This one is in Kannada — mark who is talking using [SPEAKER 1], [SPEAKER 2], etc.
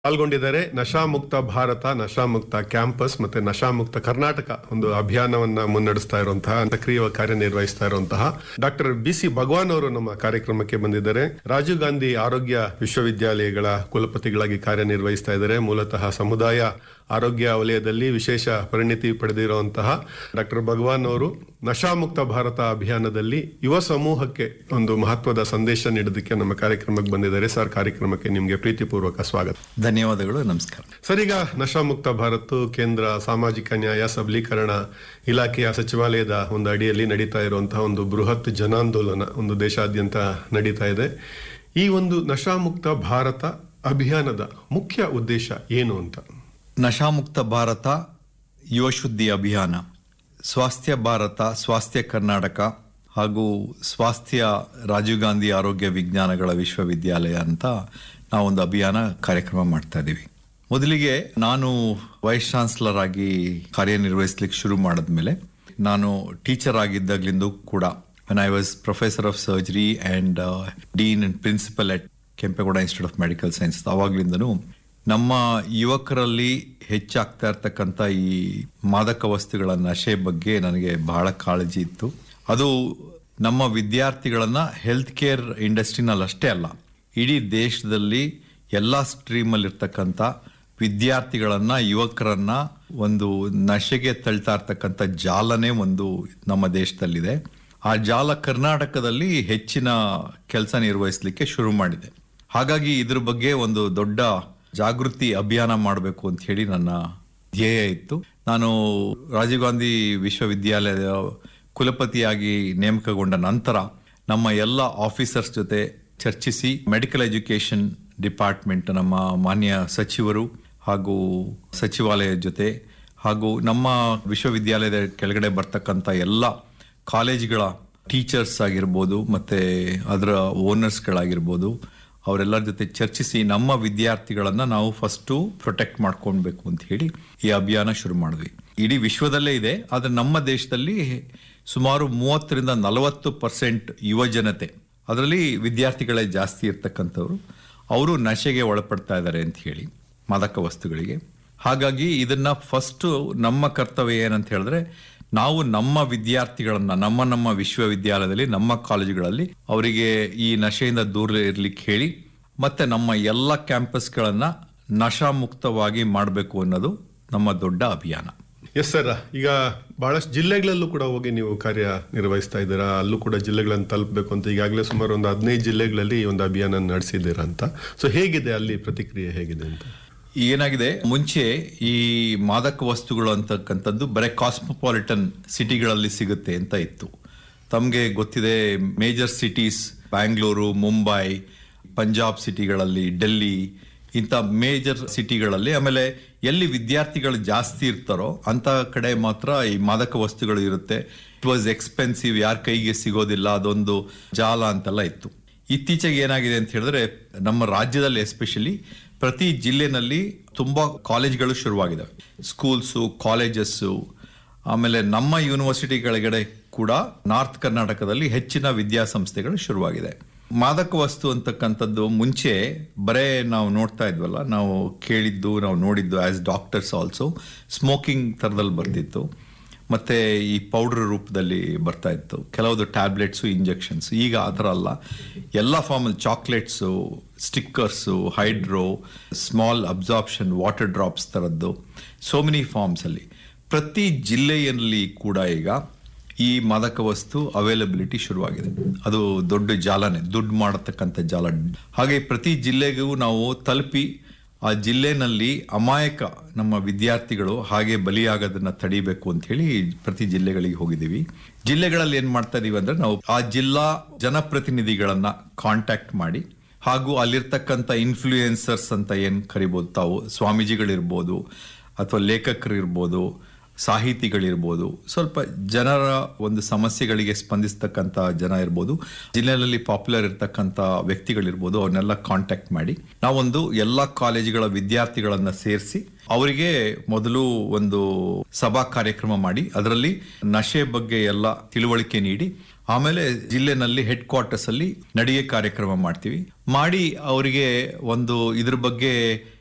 [SPEAKER 1] ಪಾಲ್ಗೊಂಡಿದ್ದಾರೆ ನಶಾಮುಕ್ತ ಭಾರತ ನಶಾಮುಕ್ತ ಕ್ಯಾಂಪಸ್ ಮತ್ತೆ ನಶಾಮುಕ್ತ ಕರ್ನಾಟಕ ಒಂದು ಅಭಿಯಾನವನ್ನ ಮುನ್ನಡೆಸ್ತಾ ಇರುವಂತಹ ಸಕ್ರಿಯ ಕಾರ್ಯನಿರ್ವಹಿಸ್ತಾ ಇರುವಂತಹ ಡಾಕ್ಟರ್ ಬಿ ಸಿ ಭಗವಾನ್ ಅವರು ನಮ್ಮ ಕಾರ್ಯಕ್ರಮಕ್ಕೆ ಬಂದಿದ್ದಾರೆ ರಾಜೀವ್ ಗಾಂಧಿ ಆರೋಗ್ಯ ವಿಶ್ವವಿದ್ಯಾಲಯಗಳ ಕುಲಪತಿಗಳಾಗಿ ಕಾರ್ಯನಿರ್ವಹಿಸ್ತಾ ಇದ್ದಾರೆ ಮೂಲತಃ ಸಮುದಾಯ ಆರೋಗ್ಯ ವಲಯದಲ್ಲಿ ವಿಶೇಷ ಪರಿಣಿತಿ ಪಡೆದಿರುವಂತಹ ಡಾಕ್ಟರ್ ಭಗವಾನ್ ಅವರು ನಶಾಮುಕ್ತ ಭಾರತ ಅಭಿಯಾನದಲ್ಲಿ ಯುವ ಸಮೂಹಕ್ಕೆ ಒಂದು ಮಹತ್ವದ ಸಂದೇಶ ನೀಡೋದಕ್ಕೆ ನಮ್ಮ ಕಾರ್ಯಕ್ರಮಕ್ಕೆ ಬಂದಿದ್ದಾರೆ ಸರ್ ಕಾರ್ಯಕ್ರಮಕ್ಕೆ ನಿಮಗೆ ಪ್ರೀತಿಪೂರ್ವಕ ಸ್ವಾಗತ
[SPEAKER 2] ಧನ್ಯವಾದಗಳು ನಮಸ್ಕಾರ
[SPEAKER 1] ಸರ್ ಈಗ ನಶಾಮುಕ್ತ ಭಾರತ್ ಕೇಂದ್ರ ಸಾಮಾಜಿಕ ನ್ಯಾಯ ಸಬಲೀಕರಣ ಇಲಾಖೆಯ ಸಚಿವಾಲಯದ ಒಂದು ಅಡಿಯಲ್ಲಿ ನಡೀತಾ ಇರುವಂತಹ ಒಂದು ಬೃಹತ್ ಜನಾಂದೋಲನ ಒಂದು ದೇಶಾದ್ಯಂತ ನಡೀತಾ ಇದೆ ಈ ಒಂದು ನಶಾಮುಕ್ತ ಭಾರತ ಅಭಿಯಾನದ ಮುಖ್ಯ ಉದ್ದೇಶ ಏನು ಅಂತ
[SPEAKER 2] ನಶಾಮುಕ್ತ ಭಾರತ ಯುವ ಶುದ್ಧಿ ಅಭಿಯಾನ ಸ್ವಾಸ್ಥ್ಯ ಭಾರತ ಸ್ವಾಸ್ಥ್ಯ ಕರ್ನಾಟಕ ಹಾಗೂ ಸ್ವಾಸ್ಥ್ಯ ರಾಜೀವ್ ಗಾಂಧಿ ಆರೋಗ್ಯ ವಿಜ್ಞಾನಗಳ ವಿಶ್ವವಿದ್ಯಾಲಯ ಅಂತ ನಾವೊಂದು ಅಭಿಯಾನ ಕಾರ್ಯಕ್ರಮ ಮಾಡ್ತಾ ಇದ್ದೀವಿ ಮೊದಲಿಗೆ ನಾನು ವೈಸ್ ಚಾನ್ಸಲರ್ ಆಗಿ ಕಾರ್ಯನಿರ್ವಹಿಸ್ಲಿಕ್ಕೆ ಶುರು ಮಾಡಿದ್ಮೇಲೆ ನಾನು ಟೀಚರ್ ಆಗಿದ್ದಾಗ್ಲಿಂದ ಕೂಡ when I was professor of surgery and uh, dean and principal at Kempegowda institute of medical science ಅವಾಗ್ಲಿಂದನೂ ನಮ್ಮ ಯುವಕರಲ್ಲಿ ಹೆಚ್ಚಾಗ್ತಾ ಇರ್ತಕ್ಕಂಥ ಈ ಮಾದಕ ವಸ್ತುಗಳ ನಶೆ ಬಗ್ಗೆ ನನಗೆ ಬಹಳ ಕಾಳಜಿ ಇತ್ತು ಅದು ನಮ್ಮ ವಿದ್ಯಾರ್ಥಿಗಳನ್ನ ಹೆಲ್ತ್ ಕೇರ್ ಇಂಡಸ್ಟ್ರಿನಲ್ಲಿ ಅಷ್ಟೇ ಅಲ್ಲ ಇಡೀ ದೇಶದಲ್ಲಿ ಎಲ್ಲ ಸ್ಟ್ರೀಮಲ್ಲಿ ಇರ್ತಕ್ಕಂಥ ವಿದ್ಯಾರ್ಥಿಗಳನ್ನ ಯುವಕರನ್ನ ಒಂದು ನಶೆಗೆ ತಳ್ತಾ ಇರ್ತಕ್ಕಂಥ ಜಾಲನೇ ಒಂದು ನಮ್ಮ ದೇಶದಲ್ಲಿದೆ ಆ ಜಾಲ ಕರ್ನಾಟಕದಲ್ಲಿ ಹೆಚ್ಚಿನ ಕೆಲಸ ನಿರ್ವಹಿಸಲಿಕ್ಕೆ ಶುರು ಮಾಡಿದೆ ಹಾಗಾಗಿ ಇದ್ರ ಬಗ್ಗೆ ಒಂದು ದೊಡ್ಡ ಜಾಗೃತಿ ಅಭಿಯಾನ ಮಾಡಬೇಕು ಅಂತ ಹೇಳಿ ನನ್ನ ಧ್ಯೇಯ ಇತ್ತು ನಾನು ರಾಜೀವ್ ಗಾಂಧಿ ವಿಶ್ವವಿದ್ಯಾಲಯದ ಕುಲಪತಿಯಾಗಿ ನೇಮಕಗೊಂಡ ನಂತರ ನಮ್ಮ ಎಲ್ಲ ಆಫೀಸರ್ಸ್ ಜೊತೆ ಚರ್ಚಿಸಿ ಮೆಡಿಕಲ್ ಎಜುಕೇಶನ್ ಡಿಪಾರ್ಟ್ಮೆಂಟ್ ನಮ್ಮ ಮಾನ್ಯ ಸಚಿವರು ಹಾಗೂ ಸಚಿವಾಲಯದ ಜೊತೆ ಹಾಗೂ ನಮ್ಮ ವಿಶ್ವವಿದ್ಯಾಲಯದ ಕೆಳಗಡೆ ಬರ್ತಕ್ಕಂಥ ಎಲ್ಲ ಕಾಲೇಜ್ಗಳ ಟೀಚರ್ಸ್ ಆಗಿರ್ಬೋದು ಮತ್ತೆ ಅದರ ಓನರ್ಸ್ಗಳಾಗಿರ್ಬೋದು ಅವರೆಲ್ಲರ ಜೊತೆ ಚರ್ಚಿಸಿ ನಮ್ಮ ವಿದ್ಯಾರ್ಥಿಗಳನ್ನ ನಾವು ಫಸ್ಟು ಪ್ರೊಟೆಕ್ಟ್ ಮಾಡ್ಕೊಳ್ಬೇಕು ಅಂತ ಹೇಳಿ ಈ ಅಭಿಯಾನ ಶುರು ಮಾಡಿದ್ವಿ ಇಡೀ ವಿಶ್ವದಲ್ಲೇ ಇದೆ ಆದ್ರೆ ನಮ್ಮ ದೇಶದಲ್ಲಿ ಸುಮಾರು ಮೂವತ್ತರಿಂದ ನಲವತ್ತು ಪರ್ಸೆಂಟ್ ಯುವ ಜನತೆ ಅದರಲ್ಲಿ ವಿದ್ಯಾರ್ಥಿಗಳೇ ಜಾಸ್ತಿ ಇರ್ತಕ್ಕಂಥವ್ರು ಅವರು ನಶೆಗೆ ಒಳಪಡ್ತಾ ಇದ್ದಾರೆ ಅಂತ ಹೇಳಿ ಮಾದಕ ವಸ್ತುಗಳಿಗೆ ಹಾಗಾಗಿ ಇದನ್ನ ಫಸ್ಟ್ ನಮ್ಮ ಕರ್ತವ್ಯ ಏನಂತ ಹೇಳಿದ್ರೆ ನಾವು ನಮ್ಮ ವಿದ್ಯಾರ್ಥಿಗಳನ್ನ ನಮ್ಮ ನಮ್ಮ ವಿಶ್ವವಿದ್ಯಾಲಯದಲ್ಲಿ ನಮ್ಮ ಕಾಲೇಜುಗಳಲ್ಲಿ ಅವರಿಗೆ ಈ ನಶೆಯಿಂದ ದೂರ ಇರ್ಲಿಕ್ಕೆ ಹೇಳಿ ಮತ್ತೆ ನಮ್ಮ ಎಲ್ಲ ಕ್ಯಾಂಪಸ್ಗಳನ್ನ ನಶಾಮುಕ್ತವಾಗಿ ಮಾಡಬೇಕು ಅನ್ನೋದು ನಮ್ಮ ದೊಡ್ಡ ಅಭಿಯಾನ
[SPEAKER 1] ಎಸ್ ಸರ್ ಈಗ ಬಹಳಷ್ಟು ಜಿಲ್ಲೆಗಳಲ್ಲೂ ಕೂಡ ಹೋಗಿ ನೀವು ಕಾರ್ಯ ನಿರ್ವಹಿಸ್ತಾ ಇದ್ದೀರಾ ಅಲ್ಲೂ ಕೂಡ ಜಿಲ್ಲೆಗಳನ್ನು ತಲುಪಬೇಕು ಅಂತ ಈಗಾಗಲೇ ಸುಮಾರು ಒಂದು ಹದಿನೈದು ಜಿಲ್ಲೆಗಳಲ್ಲಿ ಈ ಒಂದು ಅಭಿಯಾನ ನಡೆಸಿದ್ದೀರಾ ಅಂತ ಸೊ ಹೇಗಿದೆ ಅಲ್ಲಿ ಪ್ರತಿಕ್ರಿಯೆ ಹೇಗಿದೆ ಅಂತ
[SPEAKER 2] ಏನಾಗಿದೆ ಮುಂಚೆ ಈ ಮಾದಕ ವಸ್ತುಗಳು ಅಂತಕ್ಕಂಥದ್ದು ಬರೀ ಕಾಸ್ಮೋಪಾಲಿಟನ್ ಸಿಟಿಗಳಲ್ಲಿ ಸಿಗುತ್ತೆ ಅಂತ ಇತ್ತು ತಮಗೆ ಗೊತ್ತಿದೆ ಮೇಜರ್ ಸಿಟೀಸ್ ಬ್ಯಾಂಗ್ಳೂರು ಮುಂಬೈ ಪಂಜಾಬ್ ಸಿಟಿಗಳಲ್ಲಿ ಡೆಲ್ಲಿ ಇಂಥ ಮೇಜರ್ ಸಿಟಿಗಳಲ್ಲಿ ಆಮೇಲೆ ಎಲ್ಲಿ ವಿದ್ಯಾರ್ಥಿಗಳು ಜಾಸ್ತಿ ಇರ್ತಾರೋ ಅಂತ ಕಡೆ ಮಾತ್ರ ಈ ಮಾದಕ ವಸ್ತುಗಳು ಇರುತ್ತೆ ಇಟ್ ವಾಸ್ ಎಕ್ಸ್ಪೆನ್ಸಿವ್ ಯಾರ ಕೈಗೆ ಸಿಗೋದಿಲ್ಲ ಅದೊಂದು ಜಾಲ ಅಂತೆಲ್ಲ ಇತ್ತು ಇತ್ತೀಚೆಗೆ ಏನಾಗಿದೆ ಅಂತ ಹೇಳಿದ್ರೆ ನಮ್ಮ ರಾಜ್ಯದಲ್ಲಿ ಎಸ್ಪೆಷಲಿ ಪ್ರತಿ ಜಿಲ್ಲೆನಲ್ಲಿ ತುಂಬಾ ಕಾಲೇಜ್ಗಳು ಶುರುವಾಗಿದ್ದಾವೆ ಸ್ಕೂಲ್ಸು ಕಾಲೇಜಸ್ಸು ಆಮೇಲೆ ನಮ್ಮ ಯೂನಿವರ್ಸಿಟಿಗಳಿಗೆ ಕೂಡ ನಾರ್ತ್ ಕರ್ನಾಟಕದಲ್ಲಿ ಹೆಚ್ಚಿನ ವಿದ್ಯಾಸಂಸ್ಥೆಗಳು ಶುರುವಾಗಿದೆ ಮಾದಕ ವಸ್ತು ಅಂತಕ್ಕಂಥದ್ದು ಮುಂಚೆ ಬರೇ ನಾವು ನೋಡ್ತಾ ಇದ್ವಲ್ಲ ನಾವು ಕೇಳಿದ್ದು ನಾವು ನೋಡಿದ್ದು ಆಸ್ ಡಾಕ್ಟರ್ಸ್ ಆಲ್ಸೋ ಸ್ಮೋಕಿಂಗ್ ಥರದಲ್ಲಿ ಬರ್ತಿತ್ತು ಮತ್ತೆ ಈ ಪೌಡರ್ ರೂಪದಲ್ಲಿ ಬರ್ತಾ ಇತ್ತು ಕೆಲವೊಂದು ಟ್ಯಾಬ್ಲೆಟ್ಸು ಇಂಜೆಕ್ಷನ್ಸ್ ಈಗ ಆ ಥರ ಅಲ್ಲ ಎಲ್ಲ ಫಾರ್ಮಲ್ಲಿ chocolates stickers hydro small absorption water drops ಥರದ್ದು ಸೋ ಮೆನಿ ಫಾರ್ಮ್ಸಲ್ಲಿ ಪ್ರತಿ ಜಿಲ್ಲೆಯಲ್ಲಿ ಕೂಡ ಈಗ ಈ ಮಾದಕ ವಸ್ತು ಅವೈಲಬಿಲಿಟಿ ಶುರುವಾಗಿದೆ ಅದು ದೊಡ್ಡ ಜಾಲನೆ ದುಡ್ಡು ಮಾಡತಕ್ಕಂಥ ಜಾಲ ಹಾಗೆ ಪ್ರತಿ ಜಿಲ್ಲೆಗೂ ನಾವು ತಲುಪಿ ಆ ಜಿಲ್ಲೆನಲ್ಲಿ ಅಮಾಯಕ ನಮ್ಮ ವಿದ್ಯಾರ್ಥಿಗಳು ಹಾಗೆ ಬಲಿಯಾಗೋದನ್ನ ತಡಿಬೇಕು ಅಂತ ಹೇಳಿ ಪ್ರತಿ ಜಿಲ್ಲೆಗಳಿಗೆ ಹೋಗಿದ್ದೀವಿ ಜಿಲ್ಲೆಗಳಲ್ಲಿ ಏನ್ ಮಾಡ್ತಾ ಇದೀವಿ ಅಂದ್ರೆ ನಾವು ಆ ಜಿಲ್ಲಾ ಜನಪ್ರತಿನಿಧಿಗಳನ್ನ ಕಾಂಟ್ಯಾಕ್ಟ್ ಮಾಡಿ ಹಾಗೂ ಅಲ್ಲಿರ್ತಕ್ಕಂಥ ಇನ್ಫ್ಲೂಯೆನ್ಸರ್ಸ್ ಅಂತ ಏನ್ ಕರಿಬೋದು ತಾವು ಸ್ವಾಮೀಜಿಗಳಿರ್ಬೋದು ಅಥವಾ ಲೇಖಕರು ಇರ್ಬೋದು ಸಾಹಿತಿಗಳಿರ್ಬೋದು ಸ್ವಲ್ಪ ಜನರ ಒಂದು ಸಮಸ್ಯೆಗಳಿಗೆ ಸ್ಪಂದಿಸ್ತಕ್ಕಂಥ ಜನ ಇರ್ಬೋದು ಜಿಲ್ಲೆಯಲ್ಲಿ ಪಾಪ್ಯುಲರ್ ಇರ್ತಕ್ಕಂಥ ವ್ಯಕ್ತಿಗಳಿರ್ಬೋದು ಅವ್ರನ್ನೆಲ್ಲ ಕಾಂಟ್ಯಾಕ್ಟ್ ಮಾಡಿ ನಾವೊಂದು ಎಲ್ಲ ಕಾಲೇಜುಗಳ ವಿದ್ಯಾರ್ಥಿಗಳನ್ನ ಸೇರಿಸಿ ಅವರಿಗೆ ಮೊದಲು ಒಂದು ಸಭಾ ಕಾರ್ಯಕ್ರಮ ಮಾಡಿ ಅದರಲ್ಲಿ ನಶೆ ಬಗ್ಗೆ ಎಲ್ಲ ತಿಳುವಳಿಕೆ ನೀಡಿ ಆಮೇಲೆ ಜಿಲ್ಲೆನಲ್ಲಿ ಹೆಡ್ ಕ್ವಾರ್ಟರ್ಸ್ ಅಲ್ಲಿ ನಡಿಗೆ ಕಾರ್ಯಕ್ರಮ ಮಾಡ್ತೀವಿ ಮಾಡಿ ಅವರಿಗೆ ಒಂದು ಇದ್ರ ಬಗ್ಗೆ